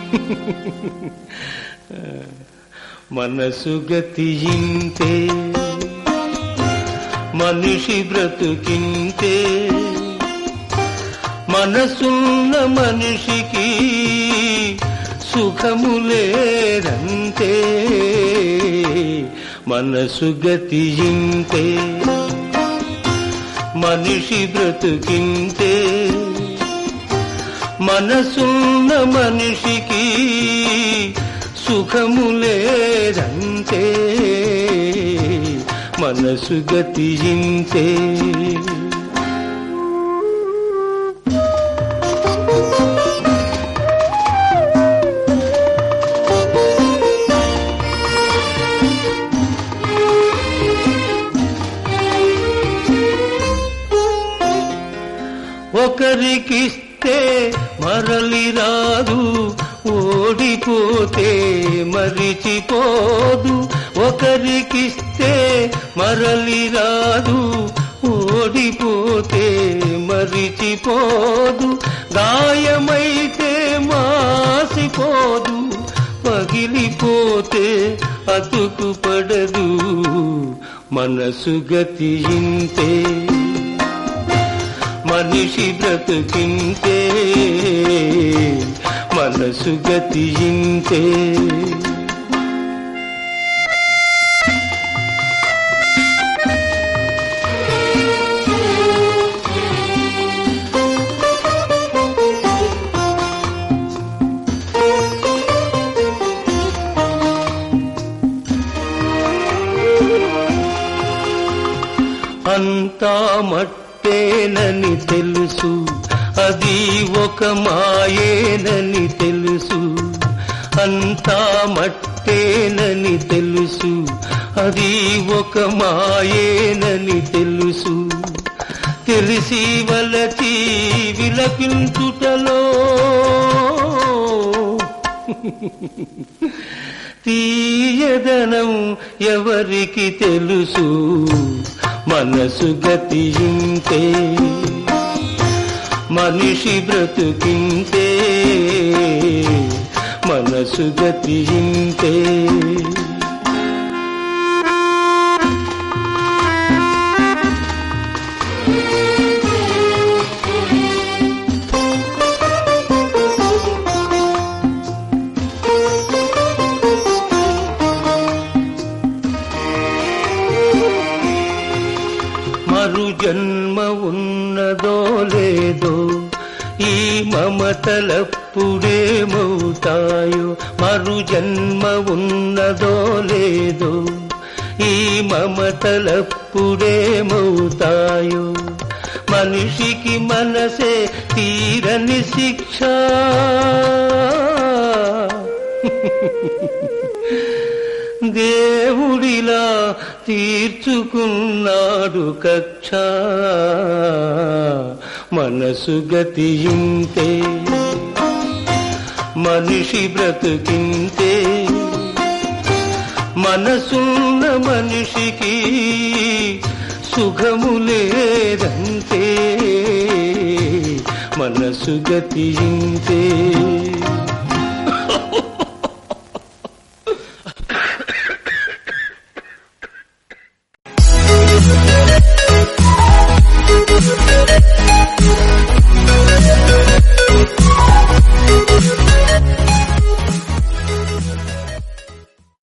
మనసు గతియింతే మనిషి బ్రతుకింతే మనసున్న మనిషికి సుఖము లేదంతే మనసు గతియింతే మనిషి బ్రతుకింతే మనసున్న మనిషికి సుఖము లేదంతే మనసు గతియింతే ఒకరికిస్తే మరలి రాదు ఓడిపోతే మరిచిపోదు ఒకరికిస్తే మరలి రాదు ఓడిపోతే మరిచిపోదు గాయమైతే మాసిపోదు పగిలిపోతే అతుకు పడదు మనసు గతియింతే మనిషి బ్రతుకింతే మనసు గతియింతే అంతా మట్టేనని తెలుసు అది ఒక మాయేనని తెలుసు అంతా మట్టేనని తెలుసు అది ఒక మాయేనని తెలుసు తెలిసి వలచి విలపించుటలో తీయదనం ఎవరికి తెలుసు మనసు గతియింతే మనిషి బ్రతుకింతే మనసు గతియింతే మరు జన్మ ఉన్నదో లేదో ఈ మమతలప్పుడేమవుతాయో మరు జన్మ ఉన్నదో లేదో ఈ మమతలప్పుడేమవుతాయో మనిషికి మనసే తీరని శిక్ష దేవుడిలా తీర్చుకున్నాడు కక్ష మనసు గతియింతే మనిషి బ్రతుకింతే మనసున్న మనిషికి సుఖము లేదంతే మనసు గతియింతే